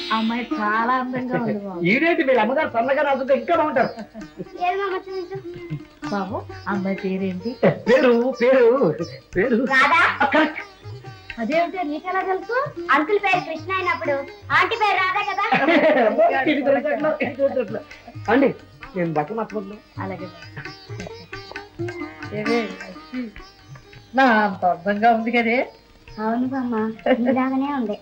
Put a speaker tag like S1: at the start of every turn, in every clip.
S1: అమ్మాయి చాలా అందంగా ఉంది బాబు
S2: ఈడేంటి వీళ్ళ అమ్మగారు సన్నగా రాసుకుంటే ఇంకా బాగుంటారు
S3: ఏది మామ చూపించు
S1: బాబు అమ్మాయి పేరేంటి
S2: పేరు పేరు పేరు
S3: రాధా
S2: కరెక్ట్
S1: అదేమిటి నీకెలా తెలుసు
S3: అంకుల్ పేరు కృష్ణ అయినప్పుడు ఆంటీ పేరు రాధా కదా
S2: ఇది తెలిసేట్లు, ఇది తెలిసేట్లు. అండి నేను బట్టలు మర్చిపోతున్నాను
S1: అలాగే ఏమే, లక్ష్మి, నా అంత అందంగా ఉంది కదే
S3: అవును బామ్మ ఇలాగనే ఉంది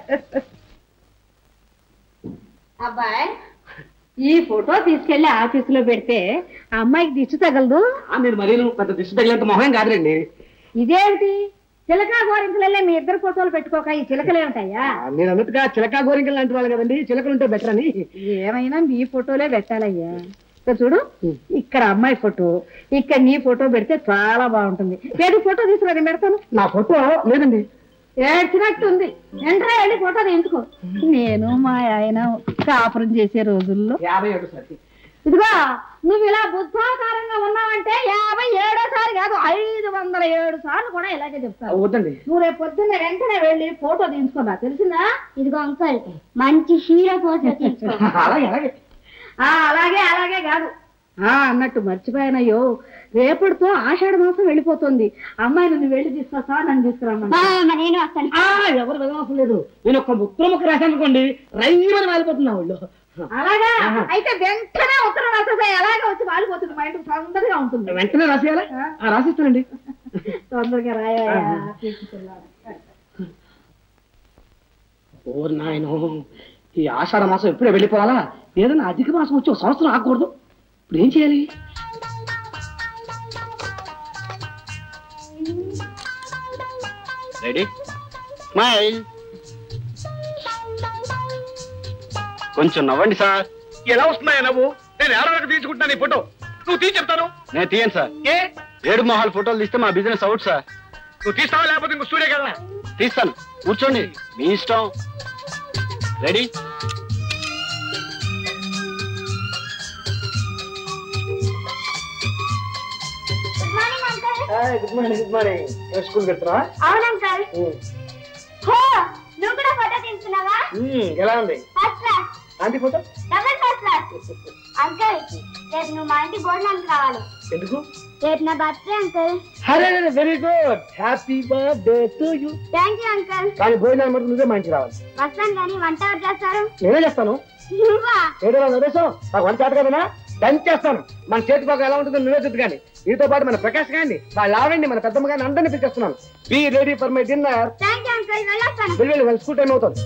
S1: అబ్బాయి ఈ ఫోటో తీసుకెళ్లి ఆఫీసులో పెడితే ఆ అమ్మాయికి దిష్టి తగలదు
S2: ఆ, మీరు మరీ పెద్ద దిష్టి తగిలేంత మొహం కాదులేండి
S1: ఇదేమిటి చిలకా గోరింకలల్లే మీ ఇద్దరు ఫోటోలు పెట్టుకోక ఈ చిలకలు ఏమిటయ్యా
S2: ఆ, మీరు అన్నట్టుగా చిలకా గోరింకలు లాంటి వాళ్ళు కదండి చిలకలు ఉంటే బెటర్ అని
S1: ఏమైనా మీ ఫోటోలే పెట్టాలయ్యా ఇక్కడ చూడు ఇక్కడ అమ్మాయి ఫోటో ఇక్కడ నీ ఫోటో పెడితే చాలా బాగుంటుంది ఏది ఫోటో తీసుకురా నేను పెడతాను
S2: నా ఫోటో లేదండి
S1: ఏడ్చినట్టుంది ఎంట్రా వెళ్ళి ఫోటో తీయించుకో నేను మా ఆయన కాపురం చేసే రోజుల్లో
S2: యాభై ఏడు సార్
S1: ఇదిగో నువ్వు ఇలా బుద్ధాకారంగా ఉన్నావంటే యాభై ఏడోసారి కాదు ఐదు వందల ఏడు సార్లు కూడా ఇలాగే చెప్తావు
S2: వద్దండి
S1: నువ్వు రేపు పొద్దున్న వెంటనే వెళ్ళి ఫోటో తీయించుకోరా తెలిసిందా
S3: ఇదిగో అంకుల్ మంచి హీరో పోస్ట్ తీసుకో
S2: అలాగే అలాగే
S1: ఆ అలాగే అలాగే కాదు ఆ అన్నట్టు మర్చిపోయానయ్యో రేపటితో ఆషాఢ మాసం వెళ్ళిపోతుంది అమ్మాయి నువ్వు వెళ్ళి తీసుకొస్తా నన్ను తీసుకురామని
S3: బామ్మ నేను వస్తాను
S2: ఆ, ఎవరు వెళ్ళవసరం లేదు నేను ఒక ఉత్తరం ముక్క రాశాను అనుకోండి రైమని వాలిపోతున్నా వాళ్ళు
S1: అలాగా
S2: ఆహా.
S1: అయితే వెంటనే ఉత్తరం రాసేసా ఎలాగ వచ్చి వాలిపోతుంది మా ఇంటికి తొందరగా ఉంటుంది
S2: వెంటనే రాసేయాలా ఆ, రాసిస్తానండి
S1: తొందరగా రాయా
S2: ఓ నాయన ఈ ఆషాఢ మాసం ఎప్పుడే వెళ్ళిపోవాలా ఏదైనా అధిక మాసం వచ్చి ఒక సంవత్సరం ఆగకూడదు ఇప్పుడు ఏం చేయాలి
S4: రెడీ స్మైల్ కొంచెం నవ్వండి సార్
S2: ఎలా వస్తున్నాయా నవ్వు నేను ఏడవరకు తీసుకుంటున్నాను ఈ ఫోటో నువ్వు తీసి చెప్తాను
S4: నేను తీయను సార్
S2: ఏ
S4: ఏడు మొహాలు ఫోటోలు తీస్తే మా బిజినెస్ అవుట్ సార్
S2: నువ్వు తీస్తావా లేకపోతే ఇంకో స్టూడియోకి వెళ్ళా
S4: తీస్తాను కూర్చోండి మీ ఇష్టం ready
S3: good morning uncle
S2: good morning good morning school పెడుతున్నావా
S3: అవును అంకుల్ హో నువ్వు కూడా ఫోటో తీసుకున్నావా
S2: ఎలా ఉంది
S3: first class
S2: aunty photo
S3: double first class uncle రేపు నువ్వు మా ఇంటి భోజనానికి రావాలి
S2: ఎందుకు
S3: రేపు నా బర్త్డే అంకుల్
S2: అరే very good happy birthday to you
S3: thank you uncle
S2: కానీ భోజనాలు మరి నువ్వే మంచి రావాలి
S3: వస్తాను కానీ వంట ఎవరు చేస్తారు
S2: నేనే చేస్తాను
S3: నువ్వా
S2: ఏదో నరేశం నాకు వంట చేత కదనా దంచి చేస్తాను మన చేతి పాక ఎలా ఉంటుందో నువ్వే చూద్దు కానీ నీతో పాటు మన ప్రకాష్ గారిని వాళ్ళ ఆవిడ్ని మన పెద్దమ్మ గారిని అందరినీ పిలిచేస్తున్నాను be ready for my dinner
S3: thank you uncle వెళ్ళొస్తాను
S2: వెళ్ళి వెళ్ళి వాళ్ళ స్కూల్ టైం అవుతుంది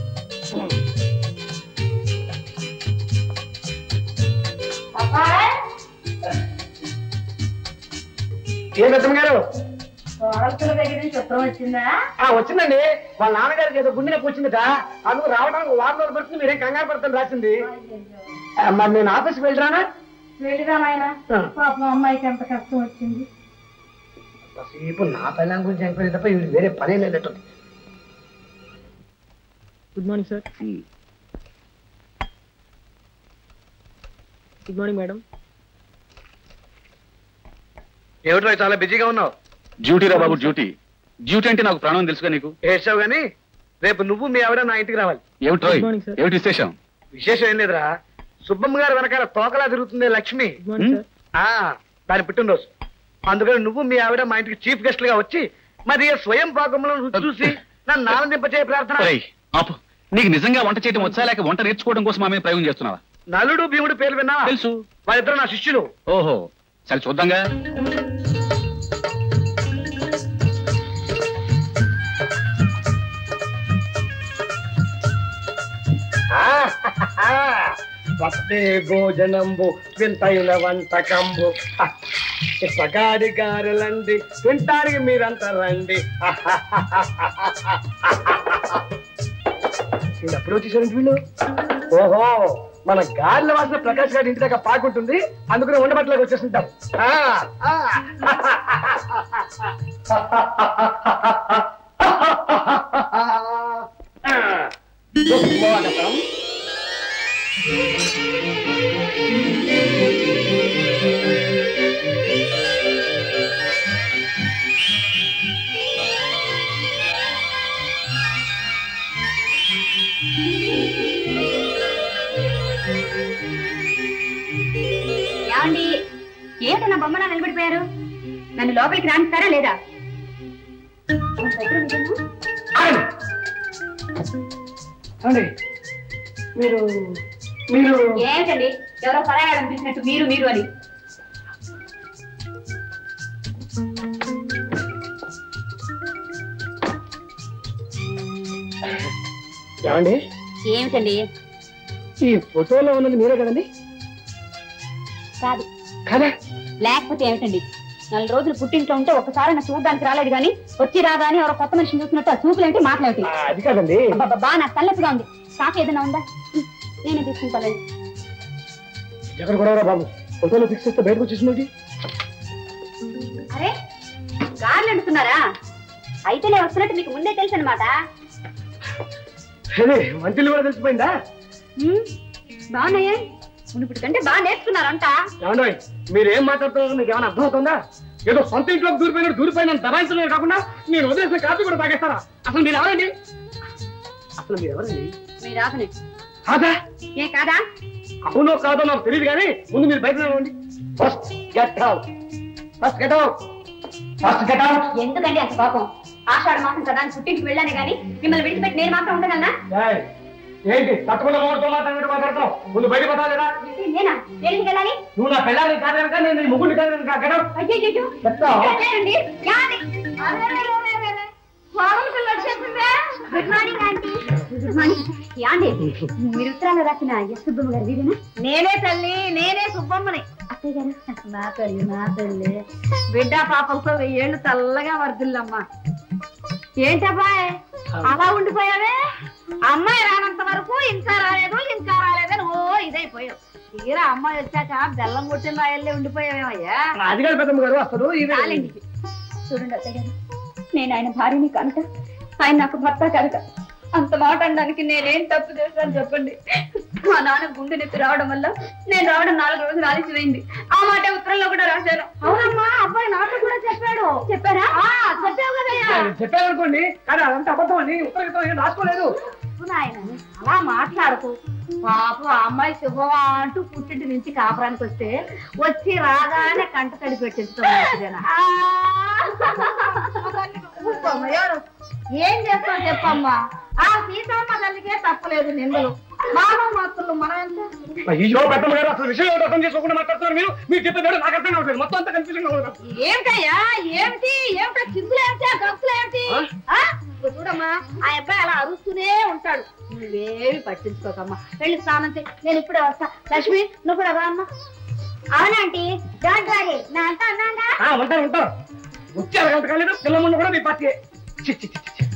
S2: ఏ పెద్దమ్మ గారు
S1: కోడల దగ్గర నుంచి ఉత్తరం వచ్చిందా
S2: ఆ వచ్చిందండి వాళ్ళ నాన్నగారికి ఏదో గుండె నొప్పి వచ్చిందట అందుకు రావడానికి ఒక వారం రోజులు పడుతుంది మీరేం కంగారు పడతాను రాసింది ఆ, మరి నేను ఆఫీస్కి వెళ్ళరానా
S1: వెళ్ళిరా నాయన
S2: ఆ.
S1: పాపం అమ్మాయికి ఎంత కష్టం వచ్చింది
S2: ఇప్పుడు నా పిల్లల గురించి అయిపోయింది తప్ప ఇవి వేరే పనే లేనట్టుంది
S5: good morning sir good morning madam
S2: ఏమిటో చాలా బిజీగా ఉన్నావు
S4: డ్యూటీ రా బాబు డ్యూటీ డ్యూటీ అంటే నాకు ప్రాణం తెలుసుగా నీకు
S2: ఏడ్చావు గానీ రేపు నువ్వు మీ ఆవిడ నా ఇంటికి రావాలి
S4: ఏమిటి
S5: Good morning, sir.
S4: ఏమిటి విశేషం
S2: విశేషం ఏం లేదురా సుబ్బమ్మ గారు వెనకాల తోకలా తిరుగుతుంది లక్ష్మి
S5: గుడ్ మార్నింగ్ సార్
S2: ఆ దాని పుట్టినరోజు అందుకని నువ్వు మీ ఆవిడ మా ఇంటికి చీఫ్ గెస్ట్ గా వచ్చి మరి ఈ స్వయం పాకంలో రుచి చూసి నన్ను ఆనందింపచే ప్రార్థన
S4: ఒరేయ్, ఆపు నీకు నిజంగా వంట చేయడం వచ్చా లేక వంట నేర్చుకోవడం కోసం ఆమె ప్రయోగం చేస్తున్నావా
S2: నలుడు భీముడు పేరు విన్నా
S4: తెలుసు
S2: వాళ్ళిద్దరు నా శిష్యులు
S4: ఓహో సరే చూద్దాంగా
S2: భక్తే భోజనంబు వింతైన వంటకంబు సగాడి గారెలండి తింటానికి మీరంతా రండి వీళ్ళు అప్పుడు వచ్చేసారండి వీళ్ళు ఓహో మన గారెల వాసన ప్రకాష్ గారి ఇంటి దగ్గర పాకుంటుంది అందుకని ఉండబట్టలోకి వచ్చేస్తుంటాం ఆ, ఆ. స్వాగతం
S3: ఏమండి ఏంటి నా బొమ్మలా నిలబడిపోయారు నన్ను లోపలికి రానిస్తారా లేదా మన bedroom ఇదేనా?
S2: అండి మీరు మీరు
S3: ఏమిటండి ఎవరో పరాయాడు అనిపించినట్టు మీరు మీరు అని
S2: ఏమండి
S3: ఏమిటండి
S2: ఈ ఫోటోలో ఉన్నది మీరే కదండి
S3: కాదు
S2: కదా
S3: లేకపోతే ఏమిటండి నాలుగు రోజులు పుట్టింట్లో ఉంటే ఒకసారి నా చూడడానికి రాలేదు కానీ వచ్చి రాగానే ఎవరో కొత్త మనిషిని చూసినట్టు ఆ చూపులేంటి మాట్లాడేటి
S2: ఆ, అది కాదండి
S3: అబ్బబ్బా నాకు తలనొప్పిగా ఉంది కాఫీ ఏదైనా ఉందా ఉం, నేనే తీసుకుంటానండి
S2: ఎక్కడ కూడా బాబు ఫోటోలో ఫిక్స్ చేస్తే బయటకు వచ్చేసింది
S3: అరే గార్లు అంటున్నారా అయితే నేను వస్తున్నట్టు మీకు ముందే తెలుసు అనమాట
S2: అదే మంత్రులు కూడా తెలిసిపోయిందా
S3: బాగున్నాయే మునుపటి కంటే బాగా నేర్చుకున్నారంట
S2: ఏమండి మీరు ఏం మాట్లాడుతున్నారో మీకు ఏమైనా అర్థమవుతుందా ఏదో సొంత ఇంట్లోకి దూరిపోయిన దూరిపోయిన దబాయించడమే కాకుండా నేను వదిలేసిన కాఫీ కూడా తాగేస్తారా అసలు మీరు ఎవరండి అసలు మీరు ఎవరండి
S3: మీరు రాకనే
S2: కాదా
S3: ఏ కాదా
S2: అవునో కాదో నాకు తెలియదు కానీ ముందు మీరు బయట నిలవండి first get out first get out first get out
S3: ఎందుకండి అంత కోపం ఆషాఢ మాసం కదా అని పుట్టింటికి వెళ్ళాను కానీ మిమ్మల్ని విడిచిపెట్టి నేను మాత్రం ఉండగలనా
S2: ఏంటి తప్పకుండా మూడుతో మాట్లాడినట్టు మాట్లాడతావు ముందు బయట పడాలి కదా
S3: ఏంటి, నేనా దేనికి వెళ్ళాలి
S2: నువ్వు నా పిల్లల్ని కాదు కనుక నేను నీ ముగ్గురిని కాదు కనుక గెట్ అవుట్
S3: అయ్యయ్యో
S2: చెప్తా.
S3: లేదండి యాది? Good morning aunty good morning యాండి మీరు ఉత్తరాలు రాసిన ఎస్ సుబ్బమ్మ గారు వీరేనా
S1: నేనే తల్లి నేనే సుబ్బమ్మని
S3: అత్తయ్య గారు
S1: నా తల్లి నా తల్లి బిడ్డ పాపలతో వెయ్యేళ్ళు చల్లగా వర్దిల్లమ్మా ఏంటబ్బాయ్ అలా ఉండిపోయావే అమ్మాయి రానంత వరకు ఇంకా రాలేదు ఇంకా రాలేదని ఓ ఇదైపోయావు తీరా అమ్మాయి వచ్చాక బెల్లం కొట్టిన రాయల్లే ఉండిపోయావేమయ్యా
S2: అది కాదు పెద్దమ్మ గారు అసలు ఇది
S3: చాలండి చూడండి అత్తయ్య గారు నేను ఆయన భార్యని కనుక ఆయన నాకు భర్త కనుక అంత మాట అనడానికి నేనేం తప్పు చేశాను చెప్పండి మా నాన్న గుండె నొప్పి రావడం వల్ల నేను రావడం నాలుగు రోజులు ఆలస్యమైంది ఆ మాట ఉత్తరంలో కూడా రాశాను
S1: అవునమ్మా అబ్బాయి నాతో కూడా చెప్పాడు
S3: చెప్పారా
S1: ఆ, చెప్పావు కదయ్యా
S2: చెప్పారనుకోండి కానీ అదంతా అబద్ధం అండి ఉత్తరం ఏం రాసుకోలేదు
S1: చెప్పు నాయన అలా మాట్లాడకు పాపం ఆ అమ్మాయి శుభమా అంటూ పుట్టింటి నుంచి కాపురానికి వస్తే వచ్చి రాగానే కంట తడి పెట్టించుకోవాలి ఏం చేస్తావు చెప్పమ్మా ఆ సీతమ్మ తల్లికే తప్పలేదు నిందలు మానవ మాత్రులు మన ఎంత
S2: అయ్యో పెద్దమ్మ గారు అసలు విషయం ఏమిటో అర్థం చేసుకోకుండా మాట్లాడుతున్నారు మీరు మీరు చెప్పేది నాకు అర్థం కావట్లేదు మొత్తం అంతా కన్ఫ్యూజన్ కావాలి
S1: ఏమిటయ్యా ఏమిటి ఏమిటో చిందులు ఏమిటి ఆ గంతులు ఏమిటి ఆ? ఇదిగో చూడమ్మా ఆ అబ్బాయి అలా అరుస్తూనే ఉంటాడు నువ్వేమి పట్టించుకోకమ్మా వెళ్ళి స్నానం చేయి నేను ఇప్పుడే వస్తా లక్ష్మి నువ్వు కూడా రా అమ్మా
S3: అవునంటీ డోంట్ వరీ నా అంతా అన్నాగా
S2: ఉంటారు ఉంటారు వచ్చి అరగంట కాలేదు పిల్ల ముందు కూడా మీ పార్టీ చి, చి, చి, చి, చి.